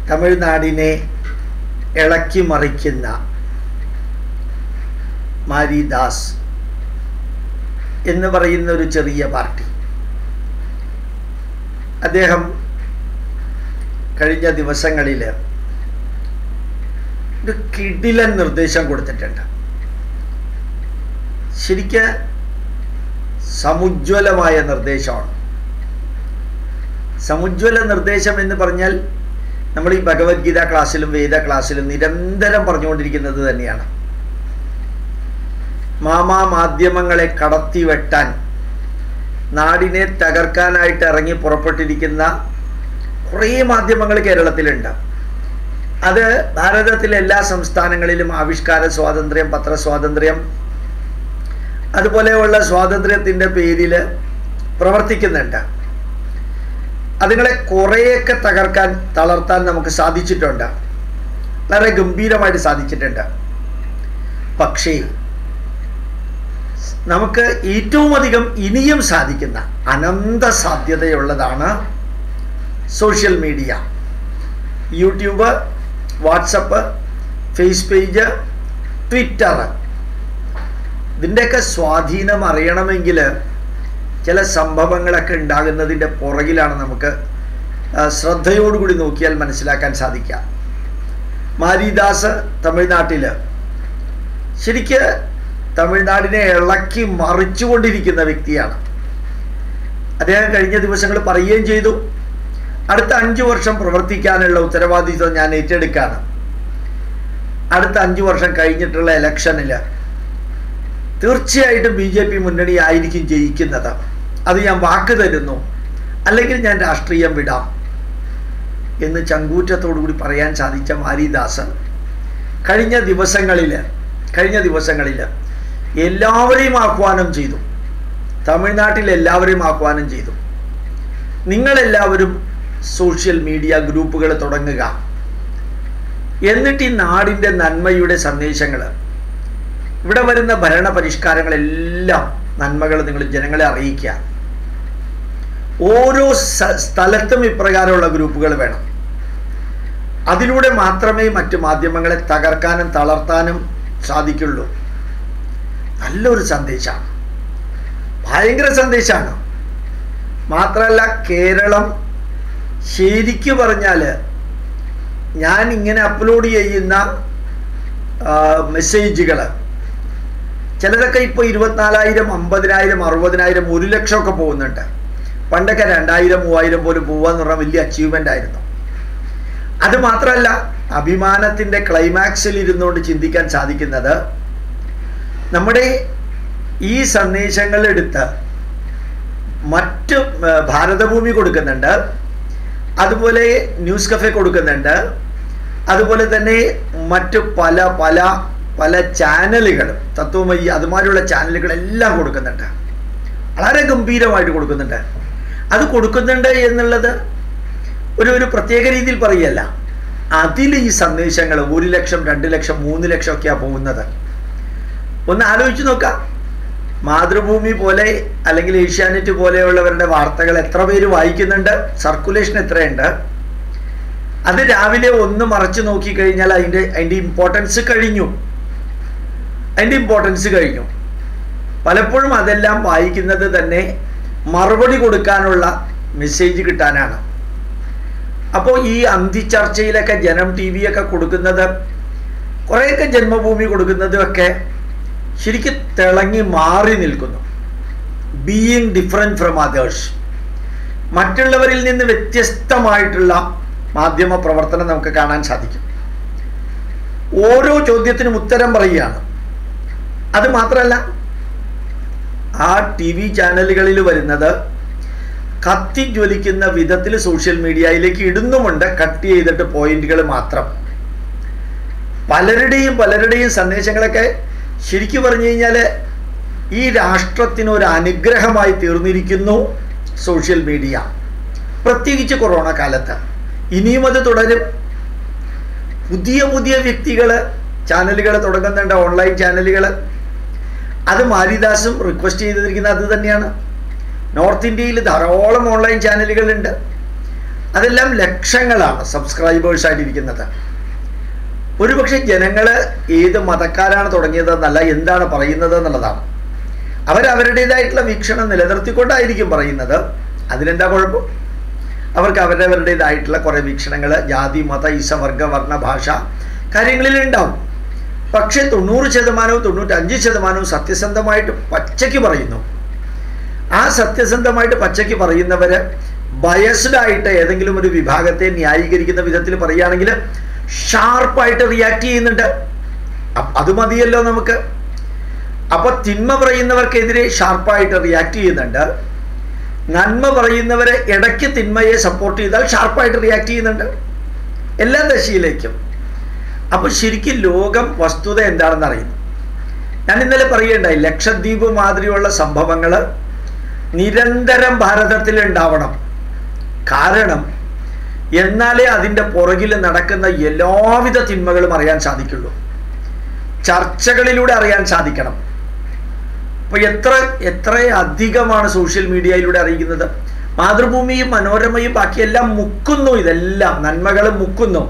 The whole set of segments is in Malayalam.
തമിഴ്നാടിനെ ഇളക്കി മറിക്കുന്ന മാരിദാസ് എന്ന് പറയുന്ന ഒരു ചെറിയ പാർട്ടി അദ്ദേഹം കഴിഞ്ഞ ദിവസങ്ങളിൽ ഒരു കിടിലൻ നിർദ്ദേശം കൊടുത്തിട്ടുണ്ട് ശരിക്ക് സമുജ്വലമായ നിർദ്ദേശമാണ് സമുജ്വല നിർദ്ദേശം എന്ന് പറഞ്ഞാൽ നമ്മൾ ഈ ഭഗവത്ഗീത ക്ലാസ്സിലും വേദ ക്ലാസ്സിലും നിരന്തരം പറഞ്ഞുകൊണ്ടിരിക്കുന്നത് തന്നെയാണ് മാമാ മാധ്യമങ്ങളെ കടത്തി വെട്ടാൻ നാടിനെ തകർക്കാനായിട്ട് ഇറങ്ങി പുറപ്പെട്ടിരിക്കുന്ന കുറേ മാധ്യമങ്ങൾ കേരളത്തിലുണ്ട് അത് ഭാരതത്തിലെ എല്ലാ സംസ്ഥാനങ്ങളിലും ആവിഷ്കാര സ്വാതന്ത്ര്യം പത്രസ്വാതന്ത്ര്യം അതുപോലെയുള്ള സ്വാതന്ത്ര്യത്തിൻ്റെ പേരിൽ പ്രവർത്തിക്കുന്നുണ്ട് അതുങ്ങളെ കുറേയൊക്കെ തകർക്കാൻ തളർത്താൻ നമുക്ക് സാധിച്ചിട്ടുണ്ട് വളരെ ഗംഭീരമായിട്ട് സാധിച്ചിട്ടുണ്ട് പക്ഷേ നമുക്ക് ഏറ്റവും അധികം ഇനിയും സാധിക്കുന്ന അനന്ത സാധ്യതയുള്ളതാണ് social media YouTube WhatsApp face page Twitter ഇതിൻ്റെയൊക്കെ സ്വാധീനം അറിയണമെങ്കിൽ ചില സംഭവങ്ങളൊക്കെ ഉണ്ടാകുന്നതിൻ്റെ പുറകിലാണ് നമുക്ക് ശ്രദ്ധയോടുകൂടി നോക്കിയാൽ മനസ്സിലാക്കാൻ സാധിക്കുക മാരിദാസ് തമിഴ്നാട്ടിൽ ശരിക്ക് തമിഴ്നാടിനെ ഇളക്കി മറിച്ചുകൊണ്ടിരിക്കുന്ന വ്യക്തിയാണ് അദ്ദേഹം കഴിഞ്ഞ ദിവസങ്ങൾ പറയുകയും ചെയ്തു അടുത്ത അഞ്ചു വർഷം പ്രവർത്തിക്കാനുള്ള ഉത്തരവാദിത്വം ഞാൻ ഏറ്റെടുക്കുകയാണ് അടുത്ത അഞ്ചു വർഷം കഴിഞ്ഞിട്ടുള്ള ഇലക്ഷനിൽ തീർച്ചയായിട്ടും ബി ജെ പി മുന്നണി ആയിരിക്കും ജയിക്കുന്നത് അത് ഞാൻ വാക്ക് തരുന്നു അല്ലെങ്കിൽ ഞാൻ രാഷ്ട്രീയം വിടാം എന്ന് ചങ്കൂറ്റത്തോടുകൂടി പറയാൻ സാധിച്ച മാരിദാസ് കഴിഞ്ഞ ദിവസങ്ങളിൽ കഴിഞ്ഞ ദിവസങ്ങളിൽ എല്ലാവരെയും ആഹ്വാനം ചെയ്തു തമിഴ്നാട്ടിൽ എല്ലാവരെയും ആഹ്വാനം ചെയ്തു നിങ്ങളെല്ലാവരും സോഷ്യൽ മീഡിയ ഗ്രൂപ്പുകൾ തുടങ്ങുക എന്നിട്ട് ഈ നാടിൻ്റെ നന്മയുടെ സന്ദേശങ്ങൾ ഇവിടെ വരുന്ന ഭരണ പരിഷ്കാരങ്ങളെല്ലാം നന്മകൾ നിങ്ങൾ ജനങ്ങളെ അറിയിക്കുക ഓരോ സ്ഥലത്തും ഇപ്രകാരമുള്ള ഗ്രൂപ്പുകൾ വേണം അതിലൂടെ മാത്രമേ മറ്റു മാധ്യമങ്ങളെ തകർക്കാനും തളർത്താനും സാധിക്കുള്ളൂ നല്ലൊരു സന്ദേശമാണ് ഭയങ്കര സന്ദേശമാണ് മാത്രമല്ല കേരളം ശരിക്കു പറഞ്ഞാൽ ഞാൻ ഇങ്ങനെ അപ്ലോഡ് ചെയ്യുന്ന മെസ്സേജുകൾ ചിലതൊക്കെ ഇപ്പോൾ ഇരുപത്തിനാലായിരം അമ്പതിനായിരം അറുപതിനായിരം ഒരു ലക്ഷമൊക്കെ പോകുന്നുണ്ട് പണ്ടൊക്കെ രണ്ടായിരം മൂവായിരം പോലും പോവാന്ന് പറഞ്ഞാൽ വലിയ അച്ചീവ്മെൻ്റ് ആയിരുന്നു അത് മാത്രമല്ല അഭിമാനത്തിൻ്റെ ക്ലൈമാക്സിൽ ഇരുന്നുകൊണ്ട് ചിന്തിക്കാൻ സാധിക്കുന്നത് നമ്മുടെ ഈ സന്ദേശങ്ങൾ എടുത്ത് മറ്റ് ഭാരതഭൂമി കൊടുക്കുന്നുണ്ട് അതുപോലെ ന്യൂസ് കഫേ കൊടുക്കുന്നുണ്ട് അതുപോലെ തന്നെ മറ്റ് പല പല പല ചാനലുകളും തത്വമയി അതുമാതിരിയുള്ള ചാനലുകളെല്ലാം കൊടുക്കുന്നുണ്ട് വളരെ ഗംഭീരമായിട്ട് കൊടുക്കുന്നുണ്ട് അത് കൊടുക്കുന്നുണ്ട് എന്നുള്ളത് ഒരു ഒരു പ്രത്യേക രീതിയിൽ പറയല്ല അതിൽ ഈ സന്ദേശങ്ങൾ ഒരു ലക്ഷം രണ്ട് ലക്ഷം മൂന്ന് ലക്ഷം ഒക്കെയാണ് പോകുന്നത് ഒന്ന് ആലോചിച്ച് നോക്കാം മാതൃഭൂമി പോലെ അല്ലെങ്കിൽ ഏഷ്യാനെറ്റ് പോലെയുള്ളവരുടെ വാർത്തകൾ എത്ര പേര് വായിക്കുന്നുണ്ട് സർക്കുലേഷൻ എത്രയുണ്ട് അത് രാവിലെ ഒന്ന് മറച്ചു നോക്കിക്കഴിഞ്ഞാൽ അതിൻ്റെ അതിൻ്റെ ഇമ്പോർട്ടൻസ് കഴിഞ്ഞു അതിൻ്റെ ഇമ്പോർട്ടൻസ് കഴിഞ്ഞു പലപ്പോഴും അതെല്ലാം വായിക്കുന്നത് തന്നെ മറുപടി കൊടുക്കാനുള്ള മെസ്സേജ് കിട്ടാനാണ് അപ്പോൾ ഈ അന്തിച്ചർച്ചയിലൊക്കെ ജനം ടി വിയൊക്കെ കൊടുക്കുന്നത് കുറേയൊക്കെ ജന്മഭൂമി കൊടുക്കുന്നതും ഒക്കെ ശരിക്കും തിളങ്ങി മാറി നിൽക്കുന്നു ബീയിങ് ഡിഫറെൻറ്റ് ഫ്രം അതേഴ്സ് മറ്റുള്ളവരിൽ നിന്ന് വ്യത്യസ്തമായിട്ടുള്ള മാധ്യമ പ്രവർത്തനം നമുക്ക് കാണാൻ സാധിക്കും ഓരോ ചോദ്യത്തിനും ഉത്തരം പറയുകയാണ് അത് മാത്രമല്ല ആ ടി വി ചാനലുകളിൽ വരുന്നത് കത്തി ജ്വലിക്കുന്ന വിധത്തിൽ സോഷ്യൽ മീഡിയയിലേക്ക് ഇടുന്നുമുണ്ട് കട്ട് ചെയ്തിട്ട് പോയിന്റുകൾ മാത്രം പലരുടെയും പലരുടെയും സന്ദേശങ്ങളൊക്കെ ശരിക്കും പറഞ്ഞു കഴിഞ്ഞാൽ ഈ രാഷ്ട്രത്തിന് ഒരു അനുഗ്രഹമായി തീർന്നിരിക്കുന്നു സോഷ്യൽ മീഡിയ പ്രത്യേകിച്ച് കൊറോണ കാലത്ത് ഇനിയും അത് തുടരും പുതിയ പുതിയ വ്യക്തികൾ ചാനലുകൾ തുടങ്ങുന്നുണ്ട് ഓൺലൈൻ ചാനലുകൾ അത് മാരിദാസും റിക്വസ്റ്റ് ചെയ്തിരിക്കുന്നത് അത് തന്നെയാണ് നോർത്ത് ഇന്ത്യയിൽ ധാരാളം ഓൺലൈൻ ചാനലുകളുണ്ട് അതെല്ലാം ലക്ഷങ്ങളാണ് സബ്സ്ക്രൈബേഴ്സ് ആയിട്ടിരിക്കുന്നത് ഒരുപക്ഷെ ജനങ്ങൾ ഏത് മതക്കാരാണ് തുടങ്ങിയതെന്നല്ല എന്താണ് പറയുന്നത് എന്നുള്ളതാണ് അവരവരുടേതായിട്ടുള്ള വീക്ഷണം നിലനിർത്തിക്കൊണ്ടായിരിക്കും പറയുന്നത് അതിനെന്താ കുഴപ്പം അവർക്ക് അവരവരുടേതായിട്ടുള്ള കുറേ വീക്ഷണങ്ങൾ ജാതി മത ഈസ വർഗ വർണ്ണ ഭാഷ കാര്യങ്ങളിൽ ഉണ്ടാവും പക്ഷേ തൊണ്ണൂറ് ശതമാനവും തൊണ്ണൂറ്റഞ്ച് ശതമാനവും സത്യസന്ധമായിട്ട് പച്ചയ്ക്ക് പറയുന്നു ആ സത്യസന്ധമായിട്ട് പച്ചയ്ക്ക് പറയുന്നവര് ബയസ്ഡ് ആയിട്ട് ഏതെങ്കിലും ഒരു വിഭാഗത്തെ ന്യായീകരിക്കുന്ന വിധത്തിൽ പറയുകയാണെങ്കിൽ ഷാർപ്പായിട്ട് റിയാക്ട് ചെയ്യുന്നുണ്ട് അപ്പ- അത് മതിയല്ലോ നമുക്ക് അപ്പൊ തിന്മ പറയുന്നവർക്കെതിരെ ഷാർപ്പായിട്ട് റിയാക്ട് ചെയ്യുന്നുണ്ട് നന്മ പറയുന്നവരെ ഇടയ്ക്ക് തിന്മയെ സപ്പോർട്ട് ചെയ്താൽ ഷാർപ്പായിട്ട് റിയാക്ട് ചെയ്യുന്നുണ്ട് എല്ലാ ദശയിലേക്കും അപ്പൊ ശരിക്കും ലോകം വസ്തുത എന്താണെന്ന് അറിയുന്നു ഞാൻ ഇന്നലെ പറയുകയുണ്ടായി ലക്ഷദ്വീപ് മാതിരിയുള്ള സംഭവങ്ങൾ നിരന്തരം ഭാരതത്തിൽ ഉണ്ടാവണം കാരണം എന്നാലേ അതിൻ്റെ പുറകിൽ നടക്കുന്ന എല്ലാവിധ തിന്മകളും അറിയാൻ സാധിക്കുള്ളൂ ചർച്ചകളിലൂടെ അറിയാൻ സാധിക്കണം അപ്പൊ എത്ര എത്ര അധികമാണ് സോഷ്യൽ മീഡിയയിലൂടെ അറിയിക്കുന്നത് മാതൃഭൂമിയും മനോരമയും ബാക്കിയെല്ലാം മുക്കുന്നു ഇതെല്ലാം നന്മകളും മുക്കുന്നു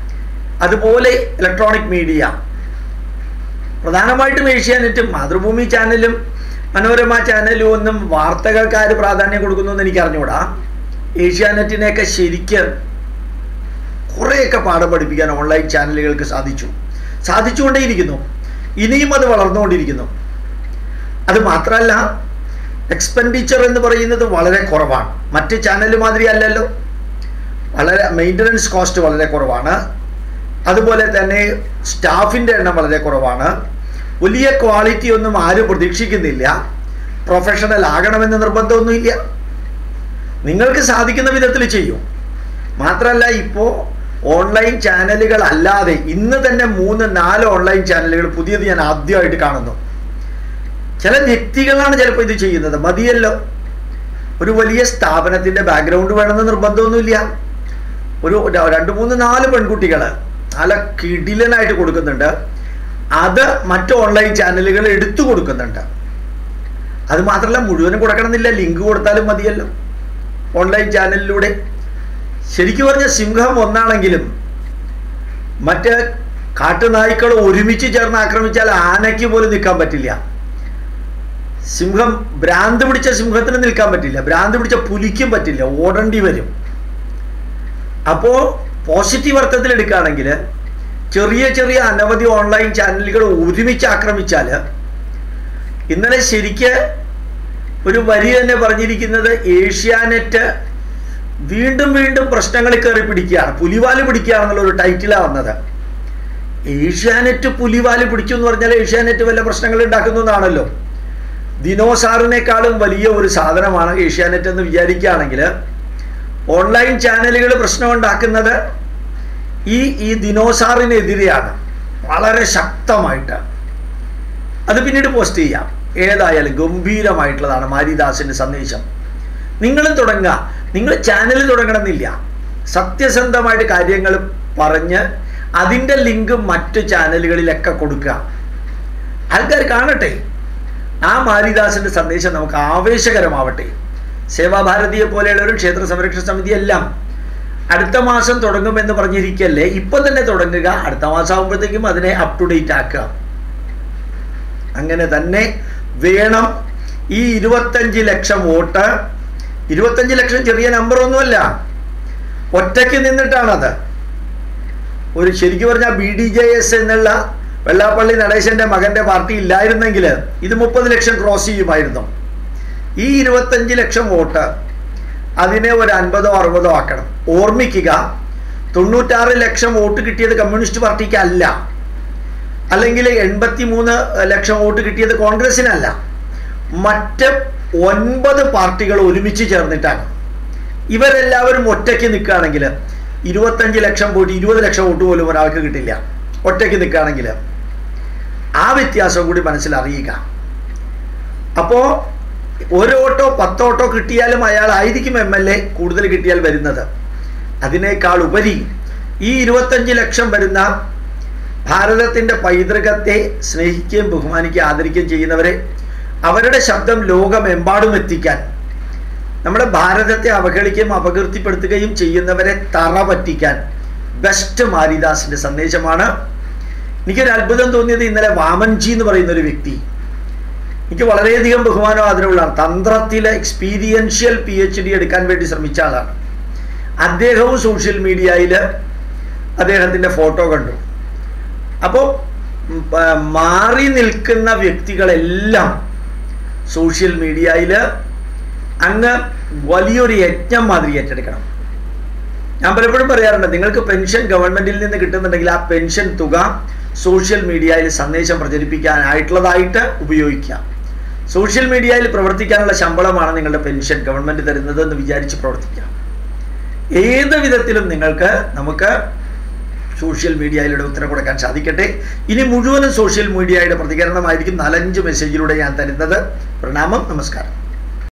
അതുപോലെ ഇലക്ട്രോണിക് മീഡിയ പ്രധാനമായിട്ടും ഏഷ്യാനെറ്റും മാതൃഭൂമി ചാനലും മനോരമ ചാനലും ഒന്നും വാർത്തകൾക്ക് ആര് പ്രാധാന്യം കൊടുക്കുന്നു എന്ന് എനിക്ക് അറിഞ്ഞുകൂടാ ഏഷ്യാനെറ്റിനെയൊക്കെ ശരിക്ക് കുറേയൊക്കെ പാഠം പഠിപ്പിക്കാൻ ഓൺലൈൻ ചാനലുകൾക്ക് സാധിച്ചു സാധിച്ചുകൊണ്ടേയിരിക്കുന്നു ഇനിയും അത് വളർന്നുകൊണ്ടിരിക്കുന്നു അത് മാത്രമല്ല എക്സ്പെൻഡിച്ചർ എന്ന് പറയുന്നത് വളരെ കുറവാണ് മറ്റ് ചാനൽ മാതിരി അല്ലല്ലോ വളരെ മെയിൻ്റനൻസ് കോസ്റ്റ് വളരെ കുറവാണ് അതുപോലെ തന്നെ സ്റ്റാഫിൻ്റെ എണ്ണം വളരെ കുറവാണ് വലിയ ക്വാളിറ്റി ഒന്നും ആരും പ്രതീക്ഷിക്കുന്നില്ല പ്രൊഫഷണൽ ആകണമെന്ന് നിർബന്ധമൊന്നുമില്ല നിങ്ങൾക്ക് സാധിക്കുന്ന വിധത്തിൽ ചെയ്യും മാത്രമല്ല ഇപ്പോൾ ഓൺലൈൻ ചാനലുകൾ അല്ലാതെ ഇന്ന് തന്നെ മൂന്ന് നാല് ഓൺലൈൻ ചാനലുകൾ പുതിയത് ഞാൻ ആദ്യമായിട്ട് കാണുന്നു ചില വ്യക്തികളാണ് ചിലപ്പോൾ ഇത് ചെയ്യുന്നത് മതിയല്ലോ ഒരു വലിയ സ്ഥാപനത്തിൻ്റെ ബാക്ക്ഗ്രൗണ്ട് വേണമെന്ന് നിർബന്ധമൊന്നുമില്ല ഒരു ര- രണ്ട് മൂന്ന് നാല് പെൺകുട്ടികൾ നല്ല കിടിലനായിട്ട് കൊടുക്കുന്നുണ്ട് അത് മറ്റ് ഓൺലൈൻ ചാനലുകൾ എടുത്തു കൊടുക്കുന്നുണ്ട് അത് മാത്രമല്ല മുഴുവനും കൊടുക്കണമെന്നില്ല ലിങ്ക് കൊടുത്താലും മതിയല്ലോ ഓൺലൈൻ ചാനലിലൂടെ ശരിക്കും പറഞ്ഞ സിംഹം ഒന്നാണെങ്കിലും മറ്റ് കാട്ടുനായ്ക്കൾ ഒരുമിച്ച് ചേർന്ന് ആക്രമിച്ചാൽ ആനയ്ക്ക് പോലും നിൽക്കാൻ പറ്റില്ല സിംഹം ഭ്രാന്ത് പിടിച്ച സിംഹത്തിന് നിൽക്കാൻ പറ്റില്ല ഭ്രാന്ത് പിടിച്ച പുലിക്കും പറ്റില്ല ഓടേണ്ടി വരും അപ്പോൾ പോസിറ്റീവ് അർത്ഥത്തിൽ എടുക്കുകയാണെങ്കിൽ ചെറിയ ചെറിയ അനവധി ഓൺലൈൻ ചാനലുകൾ ഒരുമിച്ച് ആക്രമിച്ചാൽ ഇന്നലെ ശരിക്ക് ഒരു വരി തന്നെ പറഞ്ഞിരിക്കുന്നത് ഏഷ്യാനെറ്റ് വീണ്ടും വീണ്ടും പ്രശ്നങ്ങളിൽ കയറി പിടിക്കുകയാണ് പുലിവാല് പിടിക്കുകയാണെന്നുള്ള ഒരു ടൈറ്റിലാണ് വന്നത് ഏഷ്യാനെറ്റ് പുലിവാല് പിടിച്ചു എന്ന് പറഞ്ഞാൽ ഏഷ്യാനെറ്റ് വല്ല പ്രശ്നങ്ങൾ ഉണ്ടാക്കുന്നു എന്നാണല്ലോ ദിനോസാറിനേക്കാളും വലിയ ഒരു സാധനമാണ് ഏഷ്യാനെറ്റ് എന്ന് വിചാരിക്കുകയാണെങ്കിൽ ഓൺലൈൻ ചാനലുകൾ പ്രശ്നമുണ്ടാക്കുന്നത് ഈ ഈ ദിനോസാറിനെതിരെയാണ് വളരെ ശക്തമായിട്ട് അത് പിന്നീട് പോസ്റ്റ് ചെയ്യാം ഏതായാലും ഗംഭീരമായിട്ടുള്ളതാണ് മാരിദാസിൻ്റെ സന്ദേശം നിങ്ങളും തുടങ്ങുക നിങ്ങൾ ചാനൽ തുടങ്ങണമെന്നില്ല സത്യസന്ധമായിട്ട് കാര്യങ്ങൾ പറഞ്ഞ് അതിൻ്റെ ലിങ്ക് മറ്റ് ചാനലുകളിലൊക്കെ കൊടുക്കുക ആൾക്കാർ കാണട്ടെ ആ മാരിദാസിൻ്റെ സന്ദേശം നമുക്ക് ആവേശകരമാവട്ടെ സേവാഭാരതിയെ പോലെയുള്ള ഒരു ക്ഷേത്ര സംരക്ഷണ സമിതി എല്ലാം അടുത്ത മാസം തുടങ്ങുമെന്ന് പറഞ്ഞിരിക്കല്ലേ ഇപ്പൊ തന്നെ തുടങ്ങുക അടുത്ത മാസം ആകുമ്പോഴത്തേക്കും അതിനെ അപ് ടു ഡേറ്റ് ആക്കുക അങ്ങനെ തന്നെ വേണം ഈ ഇരുപത്തഞ്ച് ലക്ഷം വോട്ട് ഇരുപത്തഞ്ച് ലക്ഷം ചെറിയ നമ്പർ ഒന്നുമല്ല ഒറ്റയ്ക്ക് നിന്നിട്ടാണത് ഒരു ശരിക്കും പറഞ്ഞാൽ ബി ഡി ജെ എസ് എന്നുള്ള വെള്ളാപ്പള്ളി നടേശന്റെ മകന്റെ പാർട്ടി ഇല്ലായിരുന്നെങ്കിൽ ഇത് മുപ്പത് ലക്ഷം ക്രോസ് ചെയ്യുമായിരുന്നു ഈ ഇരുപത്തഞ്ച് ലക്ഷം വോട്ട് അതിനെ ഒരു അൻപതോ അറുപതോ ആക്കണം ഓർമ്മിക്കുക തൊണ്ണൂറ്റാറ് ലക്ഷം വോട്ട് കിട്ടിയത് കമ്മ്യൂണിസ്റ്റ് പാർട്ടിക്ക് അല്ല അല്ലെങ്കിൽ എൺപത്തി മൂന്ന് ലക്ഷം വോട്ട് കിട്ടിയത് കോൺഗ്രസിനല്ല മറ്റ് ഒൻപത് പാർട്ടികൾ ഒരുമിച്ച് ചേർന്നിട്ടാണ് ഇവരെല്ലാവരും ഒറ്റയ്ക്ക് നിൽക്കുകയാണെങ്കിൽ ഇരുപത്തഞ്ച് ലക്ഷം വോട്ട് ഇരുപത് ലക്ഷം വോട്ട് പോലും ഒരാൾക്ക് കിട്ടില്ല ഒറ്റയ്ക്ക് നിൽക്കുകയാണെങ്കിൽ ആ വ്യത്യാസം കൂടി മനസ്സിലറിയുക അപ്പോൾ ഒരു ഓട്ടോ പത്തോട്ടോ കിട്ടിയാലും അയാളായിരിക്കും എം എൽ എ കൂടുതൽ കിട്ടിയാൽ വരുന്നത് അതിനേക്കാൾ ഉപരി ഈ ഇരുപത്തഞ്ച് ലക്ഷം വരുന്ന ഭാരതത്തിൻ്റെ പൈതൃകത്തെ സ്നേഹിക്കുകയും ബഹുമാനിക്കുകയും ആദരിക്കുകയും ചെയ്യുന്നവരെ അവരുടെ ശബ്ദം ലോകമെമ്പാടും എത്തിക്കാൻ നമ്മുടെ ഭാരതത്തെ അവഹേളിക്കുകയും അപകീർത്തിപ്പെടുത്തുകയും ചെയ്യുന്നവരെ തറ പറ്റിക്കാൻ ബെസ്റ്റ് മാരിദാസിന്റെ സന്ദേശമാണ് എനിക്കൊരു അത്ഭുതം തോന്നിയത് ഇന്നലെ വാമൻജി എന്ന് പറയുന്ന ഒരു വ്യക്തി എനിക്ക് വളരെയധികം ബഹുമാനവും ആദരവുള്ളതാണ് തന്ത്രത്തിലെ എക്സ്പീരിയൻഷ്യൽ പി എച്ച് ഡി എടുക്കാൻ വേണ്ടി ശ്രമിച്ച ആളാണ് അദ്ദേഹവും സോഷ്യൽ മീഡിയയിൽ അദ്ദേഹത്തിൻ്റെ ഫോട്ടോ കണ്ടു അപ്പോൾ മാറി നിൽക്കുന്ന വ്യക്തികളെല്ലാം സോഷ്യൽ മീഡിയയിൽ അങ്ങ് വലിയൊരു യജ്ഞം മാതിരി ഏറ്റെടുക്കണം ഞാൻ പലപ്പോഴും പറയാറുണ്ട് നിങ്ങൾക്ക് പെൻഷൻ ഗവൺമെന്റിൽ നിന്ന് കിട്ടുന്നുണ്ടെങ്കിൽ ആ പെൻഷൻ തുക സോഷ്യൽ മീഡിയയിൽ സന്ദേശം പ്രചരിപ്പിക്കാനായിട്ടുള്ളതായിട്ട് ഉപയോഗിക്കാം സോഷ്യൽ മീഡിയയിൽ പ്രവർത്തിക്കാനുള്ള ശമ്പളമാണ് നിങ്ങളുടെ പെൻഷൻ ഗവൺമെന്റ് തരുന്നത് എന്ന് വിചാരിച്ച് പ്രവർത്തിക്കാം ഏത് വിധത്തിലും നിങ്ങൾക്ക് നമുക്ക് സോഷ്യൽ മീഡിയയിലൂടെ ഉത്തരം കൊടുക്കാൻ സാധിക്കട്ടെ ഇനി മുഴുവനും സോഷ്യൽ മീഡിയയുടെ പ്രതികരണമായിരിക്കും നാലഞ്ച് മെസ്സേജിലൂടെ ഞാൻ തരുന്നത് പ്രണാമം നമസ്കാരം